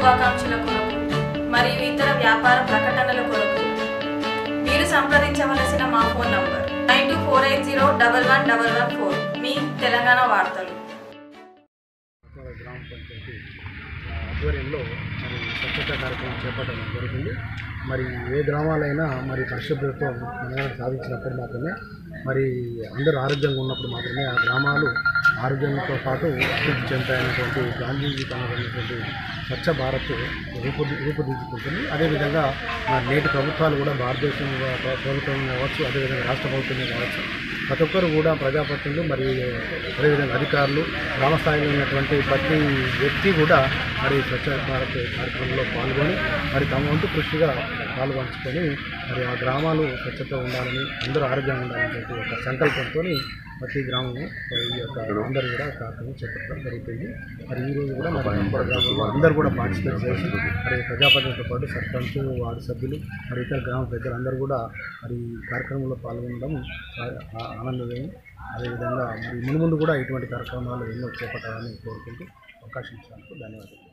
శుభాకాంక్షల కొరకు మరియు ఇతర వ్యాపార ప్రకటనల కొరకు మీరు సంప్రదించవలసిన మా phone number nine two four eight zero double one double one four మీ తెలంగాణ వార్తలు మన గ్రామ పంచాయతీ ఆ, ఆధ్వర్యంలో మరి స్వచ్ఛత కార్యక్రమం చేపట్టడం జరిగింది మరి ఏ గ్రామాలైనా మరి పరిశుభ్రత మనం సాధించినప్పుడు మాత్రమే మరి అందరూ ఆరోగ్యంగా ఉన్నప్పుడు మాత్రమే ఆ గ్రామాలు ఆరోగ్యంతో పాటు అభివృద్ధి చెందాయనేటువంటి గాంధీజీ కనుగొన్నటువంటి స్వచ్ఛ భారత్ రూపు రూపుదిద్దుకుంటుంది అదేవిధంగా మరి నేటి ప్రభుత్వాలు కూడా భారతదేశం ప్ర- ప్రభుత్వం కావచ్చు అదేవిధంగా రాష్ట్ర ప్రభుత్వమే కావచ్చు ప్రతి ఒక్కరు కూడా ప్రజాప్రతినిధులు మరి అదేవిధంగా అధికారులు గ్రామ స్థాయిలో ఉన్నటువంటి ప్రతి వ్యక్తి కూడా మరి స్వచ్ఛ భారత్ కార్యక్రమంలో పాల్గొని మరి తమ వంతు కృషిగా పాల్గొంచుకొని మరి ఆ గ్రామాలు స్వచ్ఛత ఉండాలని అందరూ ఆరోగ్యంగా ఉండాలనేటువంటి ఒక సంకల్పంతో ప్రతి గ్రామము ఈ యొక్క అందరూ కూడా కార్యక్రమం చేపట్టడం జరుగుతుంది మరి ఈ రోజు కూడా మరి నంబర్ గ్రామంలో అందరూ కూడా పార్టిసిపేట్ చేసి మరి ప్రజాప్రతినిధులతో పాటు సర్పంచ్ వార్డు సభ్యులు మరి ఇతర గ్రామ పెద్దలందరూ కూడా మరి ఈ కార్యక్రమంలో పాల్గొనడం ఆ- ఆ- ఆనందమయం అదేవిధంగా మరి మునుముందు కూడా ఇటువంటి కార్యక్రమాలు ఎన్నో చేపట్టాలని కోరుకుంటూ అవకాశం ఇచ్చినందుకు ధన్యవాదాలు